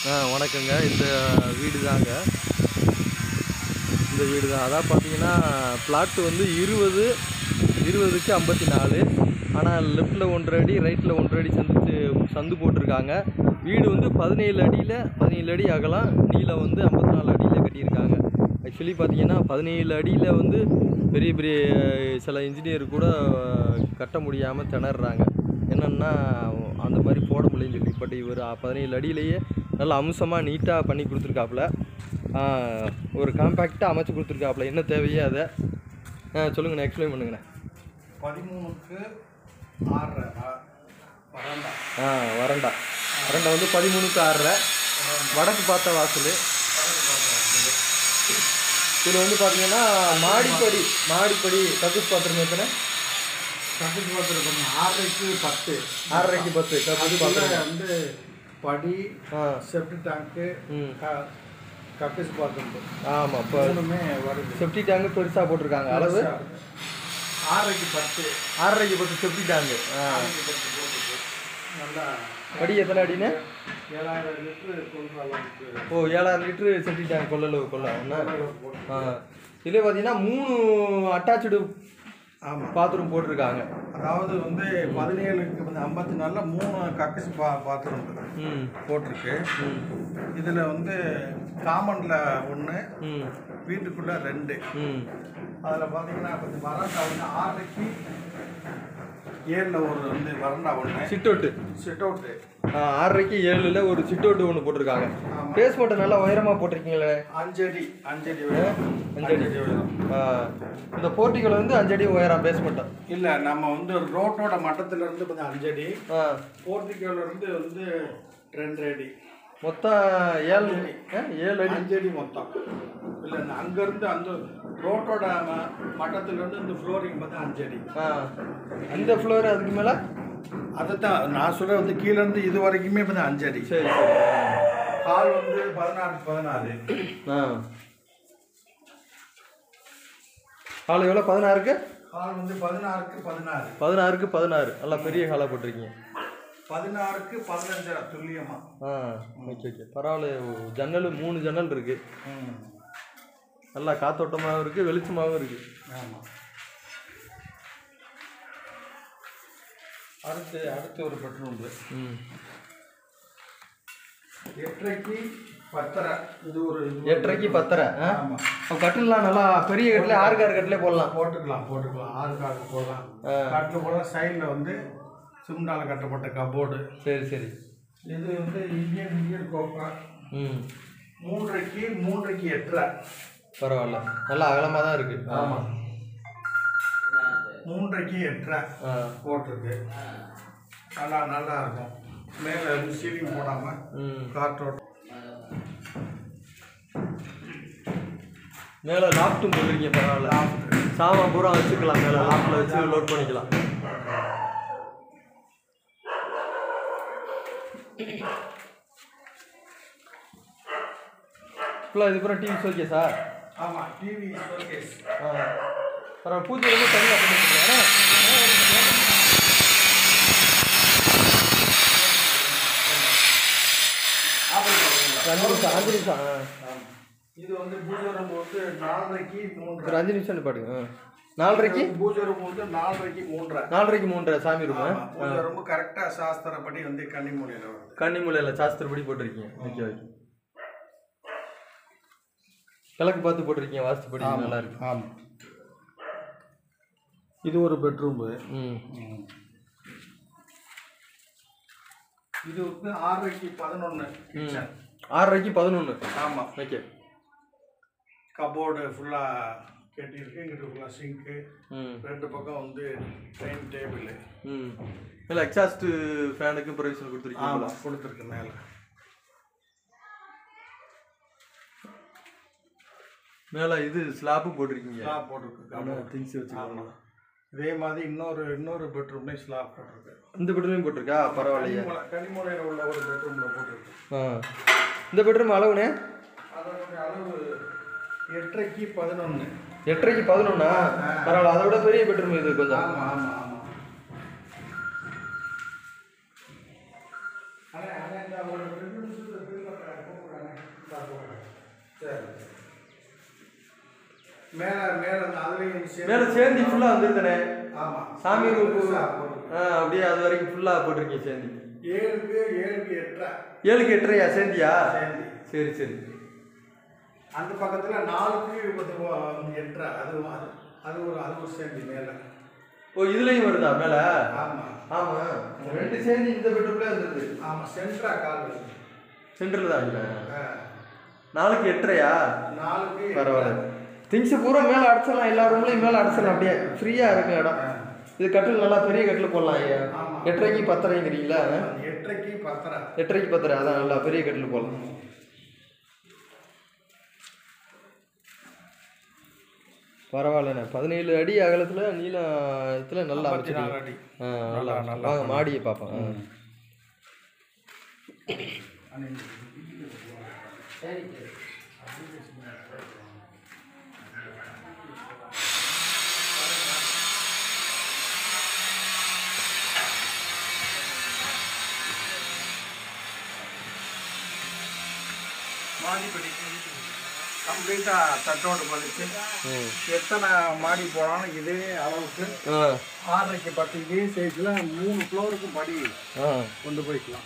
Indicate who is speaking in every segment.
Speaker 1: ஆ வணக்கங்க இந்த வீடு தாங்க இந்த வீடு தான் அதான் பார்த்தீங்கன்னா பிளாட் வந்து இருபது இருபதுக்கு ஐம்பத்தி நாலு ஆனால் லெஃப்டில் ஒன்றரை அடி ரைட்டில் ஒன்றரை அடி சந்திச்சு சந்து போட்டிருக்காங்க வீடு வந்து பதினேழு அடியில் பதினேழு அடி அகலம் நீளம் வந்து ஐம்பத்தி நாலு அடியில் கட்டியிருக்காங்க ஆக்சுவலி பார்த்தீங்கன்னா பதினேழு அடியில் வந்து பெரிய பெரிய சில இன்ஜினியர் கூட கட்ட முடியாமல் திணறாங்க என்னென்னா அந்த மாதிரி போட முடியலன்னு சொல்லி பட் இவர் பதினேழு அடியிலேயே நல்லா அம்சமாக நீட்டாக பண்ணி கொடுத்துருக்காப்புல ஆஹ், ஒரு காம்பேக்டாக அமைச்சு கொடுத்துருக்காப்புல என்ன தேவையோ அதை ஆ சொல்லுங்கண்ணே எக்ஸ்பிளைன் பண்ணுங்கண்ணே
Speaker 2: பதிமூணுக்கு ஆறரை வரண்டா
Speaker 1: ஆ வரண்டா வரண்டா வந்து பதிமூணுக்கு ஆறரை வடக்கு பார்த்த வாசல் இதில் வந்து பார்த்தீங்கன்னா மாடிப்படி மாடிப்படி கக்கூஸ் பாத்திரம் எத்தனை
Speaker 2: கட்டுக்கு பார்த்துருக்கோம் ஆறரைக்கு பத்து
Speaker 1: ஆறரைக்கு பத்து கக்கூஸ்
Speaker 2: அதுக்குள்ள
Speaker 1: பாத்திரம்
Speaker 2: வந்து படி
Speaker 1: ஆ
Speaker 2: செப்டி டேங்க்கு
Speaker 1: ம்
Speaker 2: கக்கூஸ் பாத்ரூம்
Speaker 1: ஆமாம் இப்போ
Speaker 2: மூணுமே வருது
Speaker 1: செப்டி டேங்கு பெருசாக போட்டிருக்காங்க அளவு
Speaker 2: ஆறரைக்கு பத்து
Speaker 1: ஆறரைக்கு பத்து செப்டி டேங்கு ஆ
Speaker 2: ஆறரைக்கு பத்து போட்டுருக்கு நல்லா
Speaker 1: படி எத்தனை அடின்னு
Speaker 2: ஏழாயிரம் லிட்டரு கொள்ற அளவுக்கு
Speaker 1: ஓ ஏழாயிரம் லிட்ரு செப்டி டேங்க் கொள்ளளவு கொள்ள என்ன
Speaker 2: போட்டு
Speaker 1: ஆ இதில் பார்த்தீங்கன்னா மூணு அட்டாச்சு
Speaker 2: ஆமாம்
Speaker 1: பாத்ரூம் போட்டிருக்காங்க
Speaker 2: அதாவது வந்து பதினேழுக்கு வந்து ஐம்பத்தி நாலில் மூணு கக்கூஸ் பா பாத்ரூம்
Speaker 1: ம்
Speaker 2: போட்டிருக்கு
Speaker 1: ம்
Speaker 2: இதில் வந்து காமனில் ஒன்று
Speaker 1: ம்
Speaker 2: வீட்டுக்குள்ளே ரெண்டு
Speaker 1: ம்
Speaker 2: அதில் பார்த்தீங்கன்னா கொஞ்சம் வறண்டா ஒன்று ஆறரைக்கு ஏழில் ஒரு வந்து வறண்டா ஒன்று
Speaker 1: சிட் அவுட்டு
Speaker 2: சிட் அவுட்டு
Speaker 1: ஆறரைக்கு ஏழுல ஒரு சிட் அவுட் ஒன்று போட்டிருக்காங்க
Speaker 2: ஆமா.
Speaker 1: பேஸ் மட்டும் நல்லா உயரமாக போட்டிருக்கீங்களே
Speaker 2: அஞ்சடி அஞ்சடி உயரம்.
Speaker 1: அஞ்சடி
Speaker 2: உயரம்
Speaker 1: ஆ, இந்த போர்ட்டிகள் வந்து அஞ்சடி உயரம் பேஸ் மட்டும்
Speaker 2: இல்லை நம்ம வந்து ரோட்டோட மட்டத்துல இருந்து கொஞ்சம் அஞ்சடி
Speaker 1: ஆ
Speaker 2: போர்ட்டிக்கோல இருந்து வந்து ரெண்டு அடி
Speaker 1: மொத்தம் ஏழு ஆ, ஏழு அடி
Speaker 2: அஞ்சடி மொத்தம் இல்லை அங்கேருந்து அந்த ரோட்டோட ம- மட்டத்துல இருந்து இந்த ஃப்ளோரிங் பார்த்தா அஞ்சடி
Speaker 1: ஆ இந்த ஃப்ளோர் அதுக்கு மேலே
Speaker 2: அதுதான் நான் சொல்ல வந்து கீழே இருந்து இது வரைக்குமே பார்த்தா அஞ்சடி
Speaker 1: சரி சரி
Speaker 2: ஹால் வந்து பதினாறு பதினாறு
Speaker 1: ஆ ஹால் எவ்வளோ பதினாறுக்கு
Speaker 2: ஹால் வந்து பதினாறுக்கு பதினாறு
Speaker 1: பதினாறுக்கு பதினாறு நல்லா பெரிய ஹாலாக போட்டிருக்கீங்க
Speaker 2: பதினாறுக்கு பதினஞ்சு துல்லியமா
Speaker 1: ஆ ஓகே ஓகே பரவாயில்ல ஜன்னல் மூணு ஜன்னல் இருக்கு
Speaker 2: ம்
Speaker 1: நல்லா காத்தோட்டமாகவும் இருக்கு வெளிச்சமாகவும் இருக்கு
Speaker 2: ஆமாம் அடுத்து அடுத்து ஒரு பெட்ரூம்
Speaker 1: ம்
Speaker 2: எட்டரைக்கு பத்தரை இது ஒரு இது ஒரு-
Speaker 1: எட்டரைக்கு பத்தரை ஆ
Speaker 2: ஆமா
Speaker 1: அப்ப கட்டிலாம் நல்லா பெரிய கட்டில் ஆறு கார் கட்டிலே போடலாம்
Speaker 2: போட்டுக்கலாம் போட்டுக்கலாம் ஆறு காட்டு போடலாம்
Speaker 1: ஆ.
Speaker 2: காட்டில் போடலாம் சைடில் வந்து சிமெண்டால் கட்டப்பட்ட கபோர்டு
Speaker 1: சரி சரி
Speaker 2: இது வந்து இந்தியன் இந்தியன் கோப்பா
Speaker 1: ம்
Speaker 2: மூன்றரைக்கு மூன்றரைக்கு எட்டரை
Speaker 1: பரவாயில்ல நல்லா அகலமாக தான் இருக்கு
Speaker 2: ஆமாம் மூன்றரைக்கு எட்டரை
Speaker 1: ஆ
Speaker 2: போட்டிருக்கு நல்லா நல்லா இருக்கும் மேலே வந்து சீலிங் போடாமல்
Speaker 1: ம்
Speaker 2: காற்றோட
Speaker 1: மேலே லாப்ட்டும் போட்டிருக்கீங்க பரவாயில்ல சாமான் பூரா வச்சுக்கலாம் மேலே லாப்டில் வச்சு லோட் பண்ணிக்கலாம் ஃபுல்லாக இது பூரா டிவி ஓகே சார்
Speaker 2: ஆமாம் டிவி ஷோகேஸ்
Speaker 1: ஆ பரவாயில்ல பூஜை ரொம்ப தனியாக பண்ணிருக்கீங்க அஞ்சு நிமிஷம் அஞ்சு நிமிஷம் ஆ
Speaker 2: இது வந்து பூஜை ரூம் வந்து நாலரைக்கு மூன்றரை
Speaker 1: ஒரு அஞ்சு நிமிஷம் பாடுங்க ஆ நாலரைக்கு
Speaker 2: பூஜை ரூம் வந்து நாலரைக்கு மூன்றரை
Speaker 1: நாலரைக்கு மூன்றரை சாமி ரூமு
Speaker 2: ஆமா, பூஜை ரூம் கரெக்டாக சாஸ்திரப்படி வந்து கன்னிமூலையில் வரும்
Speaker 1: கன்னிமூலையில் சாஸ்திரப்படி போட்டிருக்கீங்க ஓகே ஓகே கிழக்கு பார்த்து போட்டிருக்கீங்க வாஸ்துப்படி நல்லா இருக்கு
Speaker 2: ஆமாம் இது ஒரு பெட்ரூமு
Speaker 1: ம்
Speaker 2: இது வந்து ஆறரைக்கு பதினொன்று
Speaker 1: ம் ஆறரைக்கு பதினொன்று
Speaker 2: ஆமாம்
Speaker 1: ஓகே
Speaker 2: கபோர்டு ஃபுல்லாக கட்டியிருக்கு இங்கிட்டு ஃபுல்லாக சிங்க்கு
Speaker 1: ம்
Speaker 2: ரெண்டு பக்கம் வந்து டைனிங் டேபிள்
Speaker 1: ம் இல்லை எக்ஸாஸ்ட் ஃபேனுக்கு ப்ரொவிஷன் கொடுத்துருக்கீங்க
Speaker 2: ஆமாம் கொடுத்துருக்கு மேலே
Speaker 1: மேலே இது ஸ்லாப்பும் போட்டிருக்கீங்க
Speaker 2: ஸ்லாப் போட்டிருக்கு கபோர்டு
Speaker 1: திங்ஸ் வச்சுக்கலாம்
Speaker 2: இதே மாதிரி இன்னொரு இன்னொரு பெட்ரூம்லேயும் ஸ்லாப் போட்டிருக்கு
Speaker 1: இந்த பெட்ரூம் போட்டிருக்கா பரவாயில்லையே
Speaker 2: கனிமூலை கனிமூலையில் உள்ள ஒரு பெட்ரூமில் போட்டிருக்கு
Speaker 1: ஆ இந்த பெட்ரூம் அளவுண்ணே
Speaker 2: அதோட அளவு எட்டரைக்கு பதினொன்று
Speaker 1: எட்டரைக்கு பதினொன்னா பரவாயில்ல அதை விட பெரிய பெட்ரூம் இது கொஞ்சம்
Speaker 2: ஆமாம் ஆமாம் ஆமாம் ஆனால் ஆனால் இந்த ஒரு ரெண்டு நிமிஷத்துல build up ஆயிடும். சரி மேல மேல அந்த அதுலயும் சேர்ந்து-
Speaker 1: மேலே சேந்தி ஃபுல்லாக வந்துருந்தனே
Speaker 2: ஆமா
Speaker 1: சாமி ரூபு
Speaker 2: பெருசா போட்டு.
Speaker 1: ஆ அப்படியே அது வரைக்கும் ஃபுல்லாக போட்டிருக்கீங்க சேந்தி
Speaker 2: ஏழுக்கு ஏழுக்கு எட்டரை
Speaker 1: ஏழுக்கு எட்டரையா சேந்தியா
Speaker 2: சேர்ந்து
Speaker 1: சரி சரி
Speaker 2: அந்த பக்கத்துல நாலுக்கு பத்து ரூபா எட்டரை அது அது அது ஒரு அது ஒரு சேர்ந்து மேல
Speaker 1: ஓ இதுலேயும் வருதா மேலே
Speaker 2: ஆமா
Speaker 1: ஆமாம் ரெண்டு சேந்தி இந்த பெட்ரூம்லேயே வந்துருது
Speaker 2: ஆமா சென்ட்ரா கால் வருது.
Speaker 1: சென்டரில் தான் இல்லை
Speaker 2: ஆ.
Speaker 1: நாளைக்கு எட்டரையா
Speaker 2: நாலுக்கு
Speaker 1: பரவாயில்ல திங்ஸ் பூரா மேலே அடிச்சிடலாம் எல்லா ரூம்லையும் மேலே அடிச்சிடலாம் அப்படியே ஃப்ரீயாக இருக்கும் இடம் இது கட்டில் நல்லா பெரிய கட்டில் போடலாம் ஐயா
Speaker 2: ஆமா.
Speaker 1: எட்டரைக்கு பத்தரைங்கிறீங்களா
Speaker 2: எட்டரைக்கு பத்தரை
Speaker 1: எட்டரைக்கு பத்தரை அதான் நல்லா பெரிய கட்டில் போடலாம் பரவாயில்லண்ணே பதினேழு அடி அகலத்தில் நீளத்தில் நல்லா
Speaker 2: ஐம்பத்தி நாலு
Speaker 1: அமைச்சிருக்கீங்க.
Speaker 2: அடி.
Speaker 1: ஆ நல்லா
Speaker 2: நல்லா, நல்லா
Speaker 1: வாங்க மாடியை பார்ப்போம் ஆ.
Speaker 2: மாடிப்படி கம்ப்ளீட்டாக தட்டோடு பதிச்சு
Speaker 1: ம்
Speaker 2: எத்தனை மாடி போனாலும் இதே அளவுக்கு
Speaker 1: ஆ
Speaker 2: ஆறரைக்கு பத்து இதே சைஸில் மூணு ஃப்ளோருக்கு படி
Speaker 1: ஆ
Speaker 2: கொண்டு போய்க்கலாம்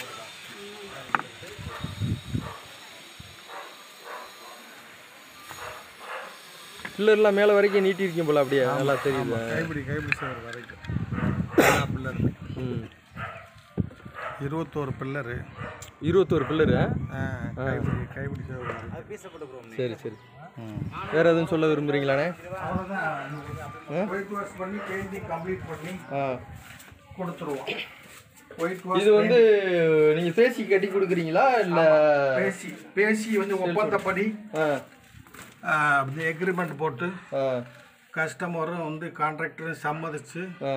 Speaker 1: பில்லர்லாம் மேலே வரைக்கும் நீட்டிருக்கீங்க போல அப்படியே நல்லா தெரியுது
Speaker 2: கைப்பிடி கைப்பிடி சேர் வரைக்கும் பில்லர்
Speaker 1: ம்
Speaker 2: இருபத்தோரு பில்லரு
Speaker 1: இருபத்தோரு பில்லரு
Speaker 2: கைப்பிடி கைப்பிடி சேர் வரைக்கும்
Speaker 1: சரி சரி வேற எதுவும் சொல்ல விரும்புறீங்களாண்ணே
Speaker 2: அவ்வளோதான் ஒயிட் வாஷ் பண்ணி பெயிண்டிங் கம்ப்ளீட் பண்ணி
Speaker 1: ஆ
Speaker 2: கொடுத்துருவோம் ஒயிட் வாஷ்
Speaker 1: இது வந்து நீங்க பேசி கட்டி கொடுக்குறீங்களா இல்ல
Speaker 2: பேசி பேசி வந்து ஒப்பந்தப்படி
Speaker 1: ஆ
Speaker 2: எக்ரிமெண்ட் போட்டு
Speaker 1: ஆ
Speaker 2: கஸ்டமரும் வந்து கான்ட்ராக்டரும் சம்மதிச்சு
Speaker 1: ஆ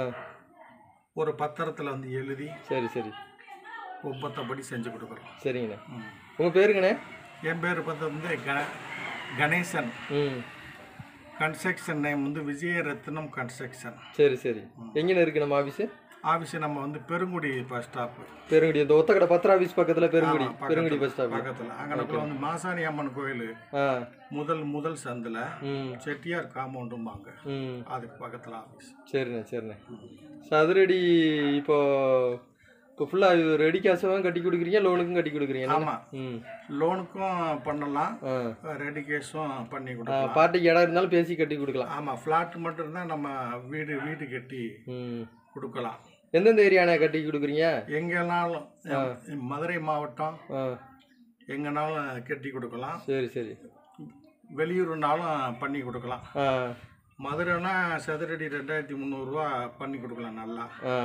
Speaker 2: ஒரு பத்திரத்தில் வந்து எழுதி
Speaker 1: சரி சரி
Speaker 2: ஒப்பந்தப்படி செஞ்சு கொடுக்குறோம்
Speaker 1: சரிங்கண்ணே உங்க பேருங்கண்ணே
Speaker 2: என் பேர் பார்த்து வந்து கண கணேசன்
Speaker 1: ம்
Speaker 2: கன்ஸ்ட்ரக்ஷன் நேம் வந்து விஜயரத்னம் கன்ஸ்ட்ரக்ஷன்
Speaker 1: சரி சரி எங்கண்ணே இருக்கு நம்ம ஆஃபீஸு
Speaker 2: ஆஃபீஸ் நம்ம வந்து பெருங்குடி பஸ் ஸ்டாப்பு
Speaker 1: பெருங்குடி இந்த ஒத்தக்கடை பத்திர ஆஃபீஸ் பக்கத்துல பெருங்குடி பெருங்குடி பஸ் ஸ்டாப்
Speaker 2: பக்கத்தில் அங்கே வந்து மாசாணி அம்மன் கோயில்
Speaker 1: ஆ
Speaker 2: முதல் முதல் சந்தில்
Speaker 1: ம்
Speaker 2: செட்டியார் காம்பவுண்டும்பாங்க
Speaker 1: ம்
Speaker 2: அதுக்கு பக்கத்தில் ஆஃபீஸ்
Speaker 1: சரிண்ணே சரிண்ணே சதுரடி இப்போ இப்போ ஃபுல்லாக இது ரெடி கேஷும் கட்டி கொடுக்குறீங்க லோனுக்கும் கட்டி கொடுக்குறீங்க என்னண்ணே?
Speaker 2: ஆமாம்
Speaker 1: ம்
Speaker 2: லோனுக்கும் பண்ணலாம்
Speaker 1: ஆ
Speaker 2: ரெடி கேஷும் பண்ணி
Speaker 1: ஆ,
Speaker 2: கொடுக்கலாம்
Speaker 1: பார்ட்டிக்கு இடம் இருந்தாலும் பேசி கட்டி கொடுக்கலாம்
Speaker 2: ஆமாம் ஃப்ளாட் மட்டும் இருந்தால் நம்ம வீடு வீடு கட்டி
Speaker 1: ம்
Speaker 2: கொடுக்கலாம்
Speaker 1: எந்தெந்த ஏரியாண்ணே கட்டி கொடுக்குறீங்க
Speaker 2: எங்கேனாலும் மதுரை மாவட்டம்
Speaker 1: ஆ
Speaker 2: எங்கேனாலும் கட்டி கொடுக்கலாம்
Speaker 1: சரி சரி
Speaker 2: வெளியூர்னாலும் பண்ணி கொடுக்கலாம்
Speaker 1: ஆ
Speaker 2: மதுரைனா சதுரடி ரெண்டாயிரத்தி முந்நூறுரூவா பண்ணி கொடுக்கலாம் நல்லா
Speaker 1: ஆ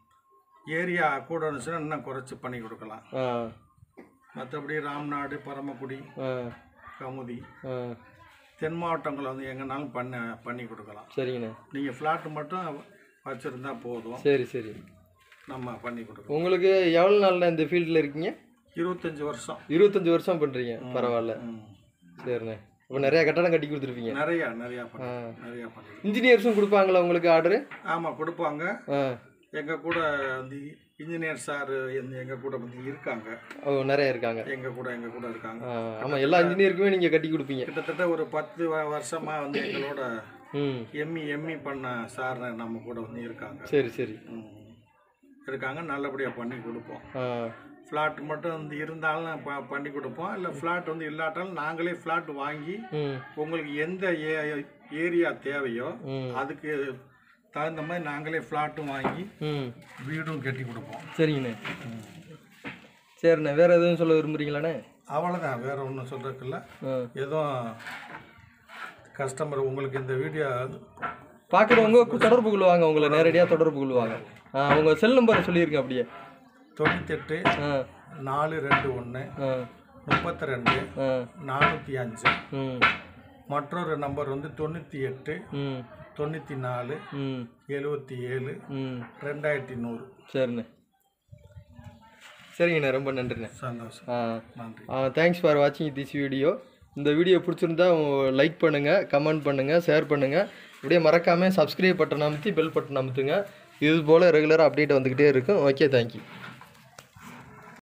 Speaker 2: ஏரியா கூட இருந்துச்சுன்னா இன்னும் குறைச்சி பண்ணி கொடுக்கலாம்
Speaker 1: ஆ
Speaker 2: மற்றபடி ராம்நாடு பரமக்குடி
Speaker 1: ஆ
Speaker 2: கமுதி
Speaker 1: ஆ
Speaker 2: தென் மாவட்டங்களை வந்து எங்கேனாலும் பண்ண பண்ணி கொடுக்கலாம்
Speaker 1: சரிங்கண்ணே
Speaker 2: நீங்கள் ஃப்ளாட் மட்டும் வச்சுருந்தா போதும்
Speaker 1: சரி சரி
Speaker 2: நம்ம பண்ணி கொடுக்கலாம்
Speaker 1: உங்களுக்கு எவ்வளோ நாளில் இந்த ஃபீல்டில் இருக்கீங்க
Speaker 2: இருபத்தஞ்சி வருஷம்
Speaker 1: இருபத்தஞ்சி வருஷம் பண்ணுறீங்க பரவாயில்ல
Speaker 2: ம்.
Speaker 1: சரிண்ணே இப்போ நிறையா கட்டடம் கட்டி கொடுத்துருப்பீங்க
Speaker 2: நிறையா நிறையா பண்ணி நிறையா பண்ணி
Speaker 1: இன்ஜினியர்ஸும் கொடுப்பாங்களா உங்களுக்கு ஆர்டரு
Speaker 2: ஆமாம் கொடுப்பாங்க
Speaker 1: ஆ
Speaker 2: எங்கள் கூட வந்து இன்ஜினியர் சார் எங்கள் கூட வந்து இருக்காங்க
Speaker 1: ஓ நிறைய இருக்காங்க
Speaker 2: எங்கள் கூட எங்கள் கூட இருக்காங்க
Speaker 1: ஆ ஆமாம் எல்லா இன்ஜினியருக்குமே நீங்கள் கட்டி கொடுப்பீங்க
Speaker 2: கிட்டத்தட்ட ஒரு பத்து வ- வருஷமா வந்து எங்களோட
Speaker 1: ம்
Speaker 2: எம்மி எம்மி பண்ண சார் நம்ம கூட வந்து இருக்காங்க
Speaker 1: சரி சரி
Speaker 2: ம். இருக்காங்க நல்லபடியாக பண்ணி கொடுப்போம்
Speaker 1: ஆ
Speaker 2: ஃப்ளாட் மட்டும் வந்து இருந்தாலும் ப பண்ணி கொடுப்போம் இல்லை ஃப்ளாட் வந்து இல்லாட்டாலும் நாங்களே ஃப்ளாட் வாங்கி
Speaker 1: ம்
Speaker 2: உங்களுக்கு எந்த ஏ- ஏரியா தேவையோ
Speaker 1: ம்
Speaker 2: அதுக்கு தகுந்த மாதிரி நாங்களே ஃப்ளாட்டும் வாங்கி
Speaker 1: ம்
Speaker 2: வீடும் கட்டி கொடுப்போம்
Speaker 1: சரிங்கண்ணே சரிண்ணே வேறு எதுவும் சொல்ல விரும்புறீங்களாண்ணே
Speaker 2: அவ்வளோதான் வேற ஒன்றும் சொல்கிறதுக்கு
Speaker 1: ஆ
Speaker 2: எதுவும் கஸ்டமர் உங்களுக்கு இந்த வீடியோ
Speaker 1: பார்க்குறவங்க தொடர்பு கொள்வாங்க உங்களை நேரடியாக தொடர்பு கொள்வாங்க ஆ உங்கள் செல் நம்பரை சொல்லியிருக்கேன் அப்படியே
Speaker 2: தொண்ணூத்தெட்டு
Speaker 1: ஆ
Speaker 2: நாலு ரெண்டு ஒன்று
Speaker 1: ஆ
Speaker 2: முப்பத்தி ரெண்டு
Speaker 1: ஆ
Speaker 2: நானூற்றி அஞ்சு
Speaker 1: ம்
Speaker 2: மற்றொரு நம்பர் வந்து தொண்ணூற்றி எட்டு
Speaker 1: ம்
Speaker 2: தொண்ணூற்றி நாலு
Speaker 1: ம்
Speaker 2: எழுபத்தி ஏழு
Speaker 1: ம்
Speaker 2: ரெண்டாயிரத்தி நூறு
Speaker 1: சரிண்ணே சரிங்கண்ணே ரொம்ப நன்றிண்ணே
Speaker 2: சந்தோஷம்
Speaker 1: ஆ
Speaker 2: நன்றி
Speaker 1: தேங்க்ஸ் ஃபார் வாட்சிங் திஸ் வீடியோ இந்த வீடியோ பிடிச்சிருந்தா லைக் பண்ணுங்கள் கமெண்ட் பண்ணுங்கள் ஷேர் பண்ணுங்கள் அப்படியே மறக்காமல் சப்ஸ்கிரைப் பட்டன் அமுத்தி பெல் பட்டன் அமுத்துங்க இது போல் ரெகுலராக அப்டேட் வந்துக்கிட்டே இருக்கும் ஓகே தேங்க்யூ